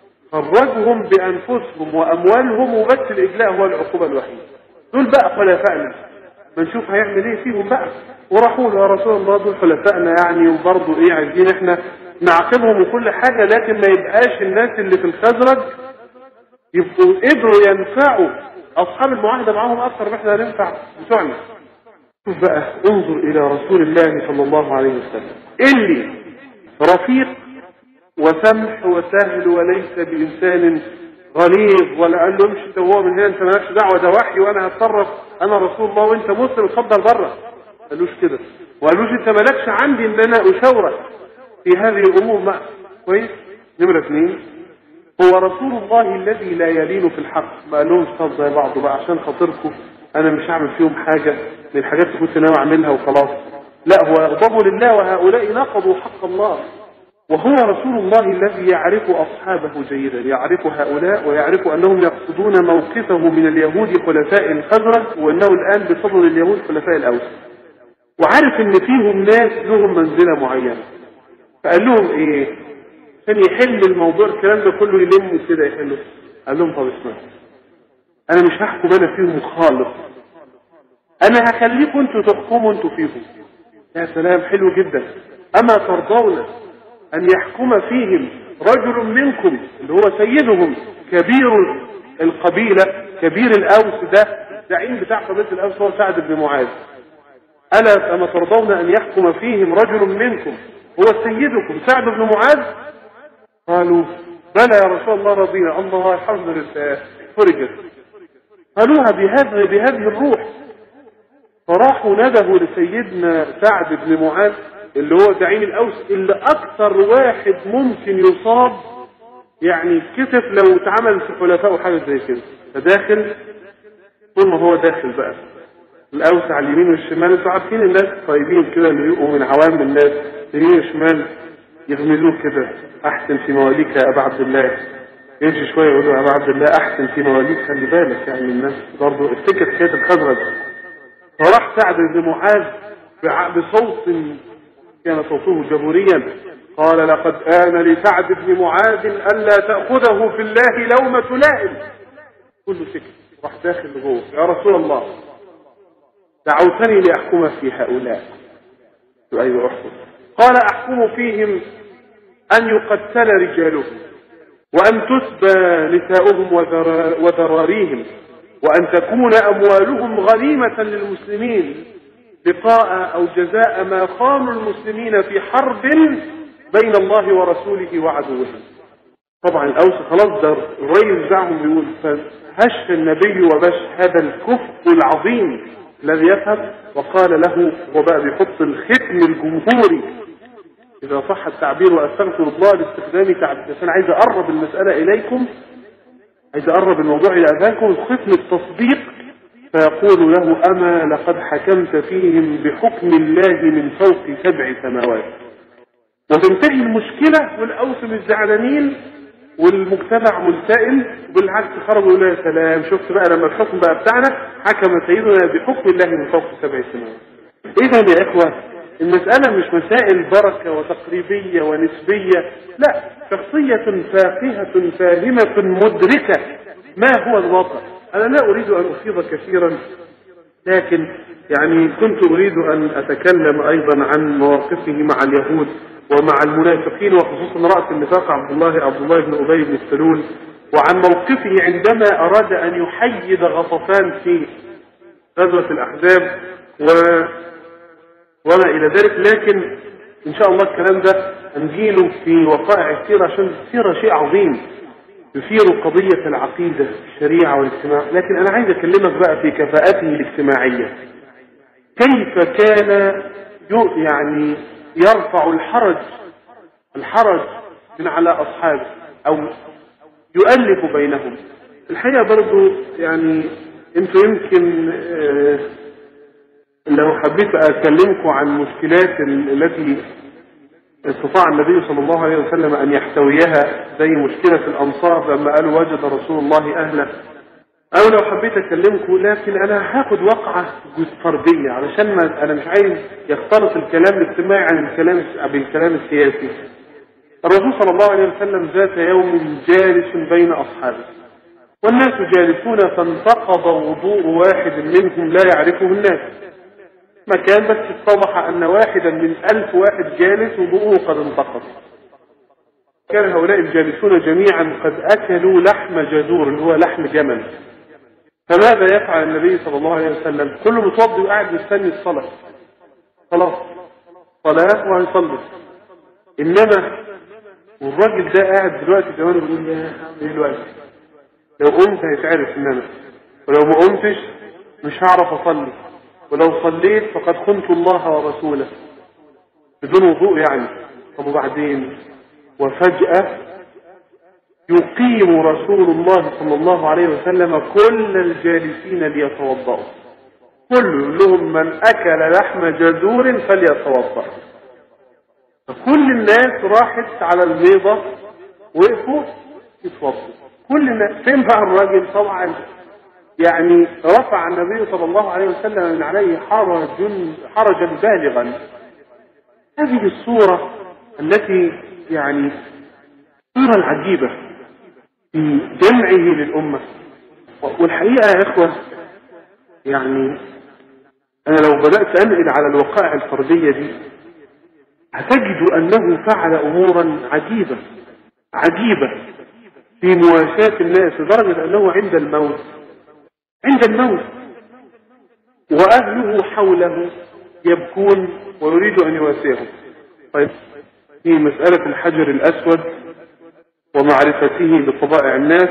خرجهم بأنفسهم وأموالهم وبس الإجلاء هو العقوبة الوحيدة دول بقى خلفائنا ما نشوف هيعمل ايه فيهم بقى وراحوا له يا رسول الله دول خلفائنا يعني وبرضه ايه عايزين احنا نعاقبهم وكل حاجة لكن ما يبقاش الناس اللي في الخزرج يبقوا قدروا ينفعوا أصحاب المعاهدة معاهم أكثر ما احنا هننفع بتوعنا شوف بقى انظر إلى رسول الله صلى الله عليه وسلم اللي رفيق وسمح وسهل وليس بإنسان غليظ ولا قال له امشي انت وهو من هنا انت مالكش دعوه ده وحي وانا هتصرف انا رسول الله وانت مسلم اتفضل بره قالوش كده وقالوش انت مالكش عندي ان انا اشاورك في هذه الامور ما كويس نمره اثنين هو رسول الله الذي لا يلين في الحق ما قالهمش طب زي بعضه بقى عشان خاطركم انا مش هعمل فيهم حاجه من الحاجات اللي كنت ناوي اعملها وخلاص لا هو يغضب لله وهؤلاء نقضوا حق الله وهو رسول الله الذي يعرف أصحابه جيدا يعرف هؤلاء ويعرف أنهم يقصدون موقفه من اليهود خلفاء الخزرج وأنه الآن بفضل اليهود خلفاء الأوس وعارف أن فيهم ناس لهم منزلة معينة فقال لهم إيه عشان يحل الموضوع الكلام ده كله يلم كده يحله قال لهم طب اسمعوا أنا مش هحكم أنا فيهم خالص أنا هخليكم أنتوا تحكموا أنتوا فيهم يا سلام حلو جدا أما ترضون أن يحكم فيهم رجل منكم اللي هو سيدهم كبير القبيلة كبير الأوس ده الزعيم بتاع قبيلة الأوس هو سعد بن معاذ ألا أما ترضون أن يحكم فيهم رجل منكم هو سيدكم سعد بن معاذ قالوا بلى يا رسول الله رضينا الله الحمد لله فرجت قالوها بهذه بهذه الروح فراحوا ندبوا لسيدنا سعد بن معاذ اللي هو زعيم الاوس اللي اكثر واحد ممكن يصاب يعني كتف لو اتعمل في حلفاء حاجه زي كده فداخل طول ما هو داخل بقى الاوس على اليمين والشمال انتوا عارفين الناس الطيبين كده اللي بيبقوا من عوام الناس يمين وشمال يغمزوه كده احسن في مواليك يا ابا عبد الله يمشي شويه يقول له يا ابا عبد الله احسن في مواليك خلي بالك يعني الناس برضه افتكر حكايه الخزرج فراح سعد بن معاذ بصوت كان صوته جبوريا قال لقد آن لسعد بن معاذ ألا تأخذه في الله لومة لائم كله سكت راح داخل لجوه يا رسول الله دعوتني لأحكم في هؤلاء أيوة أحكم قال أحكم فيهم أن يقتل رجالهم وأن تسبى نساؤهم وذراريهم وأن تكون أموالهم غنيمة للمسلمين لقاء أو جزاء ما قاموا المسلمين في حرب بين الله ورسوله وعدوه طبعا الأوس خلاص ده الرئيس بتاعهم بيقول فهش النبي وبش هذا الكفء العظيم الذي يفهم وقال له هو بقى بيحط الختم الجمهوري إذا صح التعبير وأستغفر الله لاستخدام تعبير بس أنا عايز أقرب المسألة إليكم عايز أقرب الموضوع إلى أذانكم ختم التصديق فيقول له أما لقد حكمت فيهم بحكم الله من فوق سبع سماوات وتنتهي المشكلة والأوس مش زعلانين والمجتمع ملتئم بالعكس خرجوا يقولوا يا سلام شفت بقى لما الحكم بقى بتاعنا حكم سيدنا بحكم الله من فوق سبع سماوات اذا يا اخوه المسألة مش مسائل بركة وتقريبية ونسبية لا شخصية فاقهة فاهمة مدركة ما هو الوضع أنا لا أريد أن أفيض كثيرا لكن يعني كنت أريد أن أتكلم أيضا عن مواقفه مع اليهود ومع المنافقين وخصوصا رأس النفاق عبد الله عبد الله بن أبي بن السلول وعن موقفه عندما أراد أن يحيد غطفان في غزوة الأحزاب و وما إلى ذلك لكن إن شاء الله الكلام ده هنجيله في وقائع السيرة عشان السيرة شيء عظيم يثير قضية العقيدة الشريعة والاجتماع لكن أنا عايز أكلمك بقى في كفاءته الاجتماعية كيف كان يعني يرفع الحرج الحرج من على أصحابه أو يؤلف بينهم الحقيقة برضو يعني انتوا يمكن آه لو حبيت أكلمكم عن مشكلات التي استطاع النبي صلى الله عليه وسلم أن يحتويها زي مشكلة الأنصار لما قالوا وجد رسول الله أهله او لو حبيت اكلمكم لكن انا هاخد وقعة فردية علشان ما انا مش عايز يختلط الكلام الاجتماعي عن الكلام بالكلام السياسي الرسول صلى الله عليه وسلم ذات يوم جالس بين اصحابه والناس جالسون فانتقض وضوء واحد منهم لا يعرفه الناس مكان بس اتضح ان واحدا من الف واحد جالس وضوءه قد انتقض كان هؤلاء الجالسون جميعا قد اكلوا لحم جذور اللي هو لحم جمل فماذا يفعل النبي صلى الله عليه وسلم كله متوضي وقاعد مستني الصلاة خلاص صلاة وهيصلي انما والراجل ده قاعد دلوقتي كمان بيقول يا ايه دلوقتي لو قمت هيتعرف ان انا ولو ما قمتش مش هعرف اصلي ولو صليت فقد خنت الله ورسوله بدون وضوء يعني طب وبعدين وفجأة يقيم رسول الله صلى الله عليه وسلم كل الجالسين ليتوضأوا كل لهم من أكل لحم جذور فليتوضأ فكل الناس راحت على البيضة وقفوا يتوضوا كل الناس فين بقى الراجل طبعا يعني رفع النبي صلى الله عليه وسلم من عليه حرج حرجا بالغا هذه الصورة التي يعني الصورة العجيبة في جمعه للأمة والحقيقة يا إخوة يعني أنا لو بدأت أنقل على الوقائع الفردية دي هتجد أنه فعل أمورا عجيبة عجيبة في مواساة الناس لدرجة أنه عند الموت عند الموت وأهله حوله يبكون ويريد أن يواسيهم طيب في مسألة الحجر الأسود ومعرفته بطبائع الناس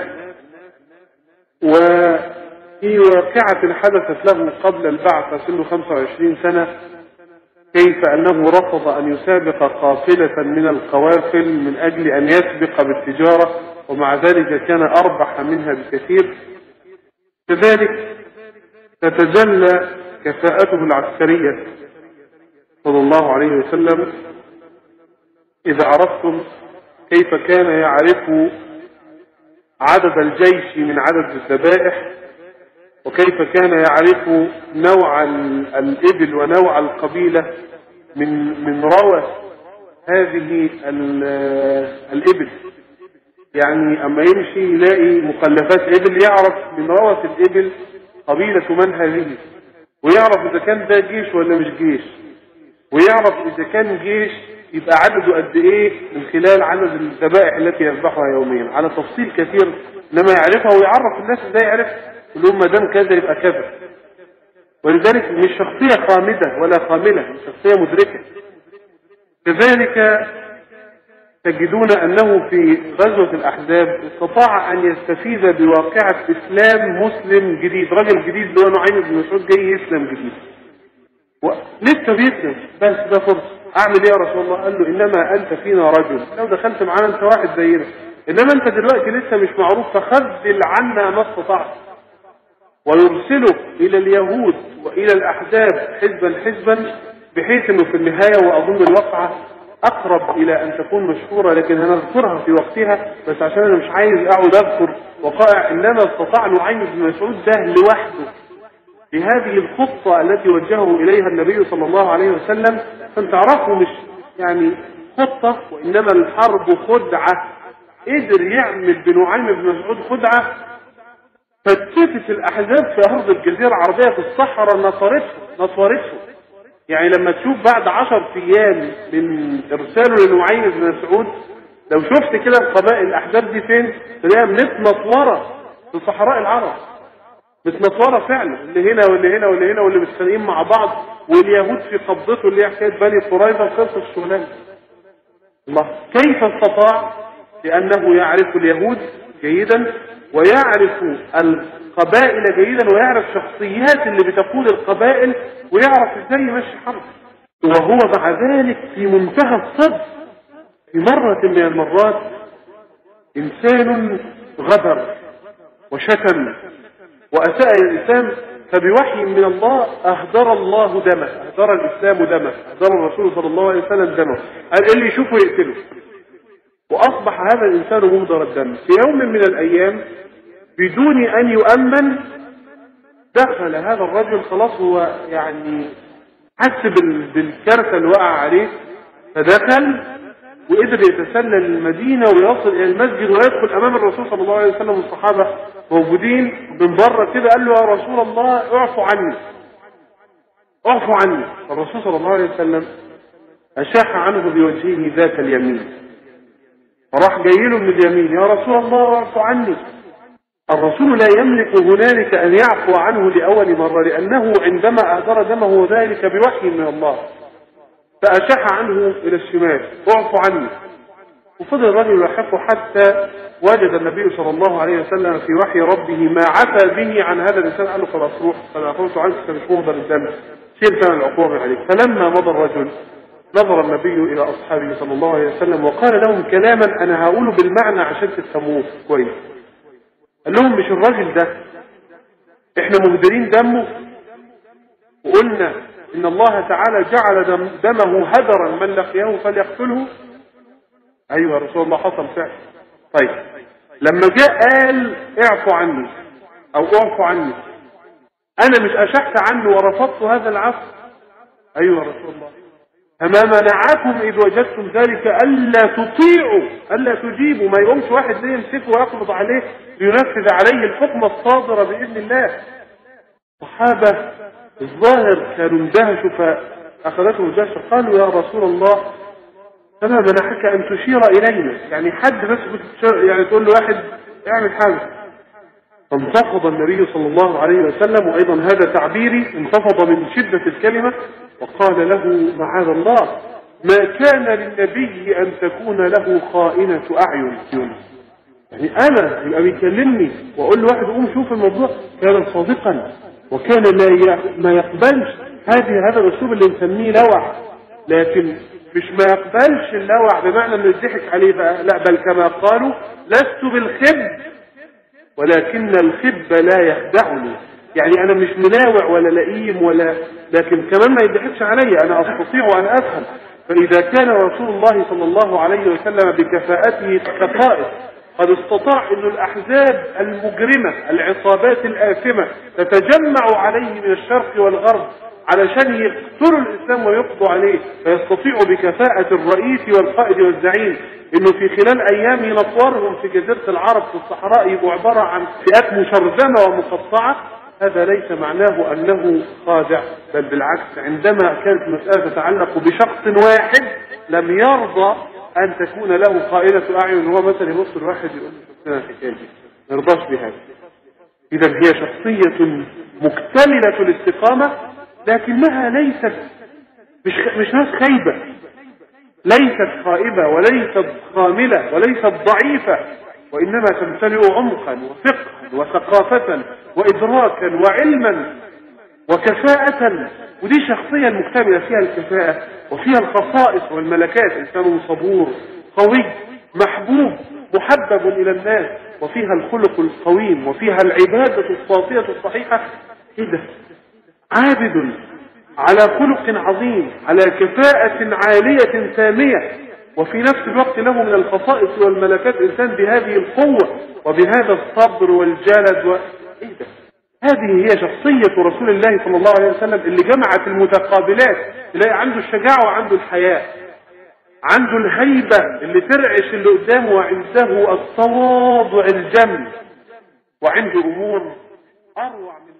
وفي واقعة حدثت له قبل البعثة سنه 25 سنة كيف أنه رفض أن يسابق قافلة من القوافل من أجل أن يسبق بالتجارة ومع ذلك كان أربح منها بكثير كذلك تتجلى كفاءته العسكرية صلى الله عليه وسلم إذا عرفتم كيف كان يعرف عدد الجيش من عدد الذبائح وكيف كان يعرف نوع الإبل ونوع القبيلة من من روى هذه الإبل يعني أما يمشي يلاقي مخلفات إبل يعرف من روث الإبل قبيلة من هذه ويعرف إذا كان ده جيش ولا مش جيش ويعرف إذا كان جيش يبقى عدده قد إيه من خلال عدد الذبائح التي يذبحها يوميا على تفصيل كثير لما يعرفها ويعرف الناس ازاي يعرف يقول لهم ما دام كذا يبقى كذا ولذلك مش شخصية خامدة ولا خاملة مش شخصية مدركة كذلك تجدون أنه في غزوة الأحزاب استطاع أن يستفيد بواقعة إسلام مسلم جديد رجل جديد اللي هو نعيم بن مسعود جاي يسلم جديد لسه بيسلم بس ده فرصة أعمل إيه يا رسول الله قال له إنما أنت فينا رجل لو دخلت معانا أنت واحد زينا إنما أنت دلوقتي لسه مش معروف فخذل عنا ما استطعت ويرسله إلى اليهود وإلى الأحزاب حزبا حزبا بحيث أنه في النهاية وأظن الوقعة أقرب إلى أن تكون مشهورة لكن هنذكرها في وقتها بس عشان أنا مش عايز أقعد أذكر وقائع إنما استطاع نعيم بن مسعود ده لوحده بهذه الخطة التي وجهه إليها النبي صلى الله عليه وسلم فانتعرفوا مش يعني خطة وإنما الحرب خدعة قدر يعمل بنعيم بن مسعود خدعة فاتفت الأحزاب في أرض الجزيرة العربية في الصحراء نصرته نصرته يعني لما تشوف بعد عشر أيام من إرساله لنعيم بن مسعود لو شفت كده القبائل الأحزاب دي فين تلاقيها متنطورة في صحراء العرب متنطورة فعلا اللي هنا واللي هنا واللي هنا واللي متخانقين مع بعض واليهود في قبضته اللي هي حكاية بني قريظة وخلص الشغلانة الله كيف استطاع لأنه يعرف اليهود جيدا ويعرف القبائل جيدا ويعرف شخصيات اللي بتقود القبائل ويعرف ازاي يمشي حرب وهو مع ذلك في منتهى الصدق في مرة من المرات إنسان غدر وشتم وأساء الإنسان فبوحي من الله أهدر الله دمه أهدر الإسلام دمه أهدر الرسول صلى الله عليه وسلم دمه قال اللي يشوفه يقتله وأصبح هذا الإنسان مهدر الدم في يوم من الأيام بدون أن يؤمن دخل هذا الرجل خلاص هو يعني حس بالكارثة اللي وقع عليه فدخل وقدر يتسلل المدينة ويصل إلى المسجد ويدخل أمام الرسول صلى الله عليه وسلم والصحابة موجودين من بره كده قال له يا رسول الله اعفو عني اعفو عني الرسول صلى الله عليه وسلم أشاح عنه بوجهه ذات اليمين فراح جاي له من اليمين يا رسول الله اعفو عني الرسول لا يملك هنالك أن يعفو عنه لأول مرة لأنه عندما أهدر دمه ذلك بوحي من الله فأشح عنه إلى الشمال اعفو عني وفضل الرجل يلحقه حتى وجد النبي صلى الله عليه وسلم في وحي ربه ما عفى به عن هذا الإنسان قال له خلاص روح فأنا عفوت عنك مش مهدر الدم شيل ثمن العقوبة عليك فلما مضى الرجل نظر النبي إلى أصحابه صلى الله عليه وسلم وقال لهم كلاما أنا هقوله بالمعنى عشان تفهموه كويس قال لهم مش الراجل ده احنا مهدرين دمه وقلنا ان الله تعالى جعل دم دمه هدرا من لقيه فليقتله ايوه يا رسول الله حصل فعل طيب لما جاء قال اعفو عني او اعفو عني انا مش اشحت عنه ورفضت هذا العفو ايوه يا رسول الله فما منعكم إذ وجدتم ذلك ألا تطيعوا ألا تجيبوا ما يقومش واحد ليه يمسكه ويقبض عليه لينفذ عليه الحكم الصادر بإذن الله صحابة الظاهر كانوا اندهشوا فأخذتهم الدهشة قالوا يا رسول الله فما منعك أن تشير إلينا يعني حد بس يعني تقول له واحد اعمل حاجة فانتفض النبي صلى الله عليه وسلم وأيضا هذا تعبيري انتفض من شدة الكلمة وقال له معاذ الله ما كان للنبي أن تكون له خائنة أعين يعني أنا يبقى بيكلمني وأقول له واحد قوم شوف الموضوع كان صادقا وكان لا ما يقبلش هذه هذا الأسلوب اللي نسميه لوع لكن مش ما يقبلش اللوع بمعنى انه يضحك عليه بقى لا بل كما قالوا لست بالخب ولكن الخب لا يخدعني يعني انا مش ملاوع ولا لئيم ولا لكن كمان ما يضحكش علي انا استطيع ان افهم فاذا كان رسول الله صلى الله عليه وسلم بكفاءته كقائد قد استطاع أن الأحزاب المجرمة العصابات الآثمة تتجمع عليه من الشرق والغرب علشان يقتلوا الإسلام ويقضوا عليه فيستطيع بكفاءة الرئيس والقائد والزعيم انه في خلال ايام ينطورهم في جزيرة العرب في الصحراء يبقوا عبارة عن فئات مشرذمة ومقطعة هذا ليس معناه انه خادع بل بالعكس عندما كانت مسألة تتعلق بشخص واحد لم يرضى ان تكون له خائنة اعين هو مثلا يبص الواحد يقول لنا الحكاية دي ما يرضاش بهذا اذا هي شخصية مكتملة الاستقامة لكنها ليست مش مش ناس خايبة ليست خائبة وليست خاملة وليست ضعيفة وإنما تمتلئ عمقا وفقها وثقافة وإدراكا وعلما وكفاءة ودي شخصية المكتملة فيها الكفاءة وفيها الخصائص والملكات إنسان صبور قوي محبوب محبب إلى الناس وفيها الخلق القويم وفيها العبادة الصافية الصحيحة إيه ده عابد على خلق عظيم على كفاءة عالية سامية وفي نفس الوقت له من الخصائص والملكات إنسان بهذه القوة وبهذا الصبر والجلد و... إيه ده؟ هذه هي شخصية رسول الله صلى الله عليه وسلم اللي جمعت المتقابلات تلاقي عنده الشجاعة وعنده الحياء عنده الهيبة اللي ترعش اللي قدامه وعنده التواضع الجم وعنده أمور أروع من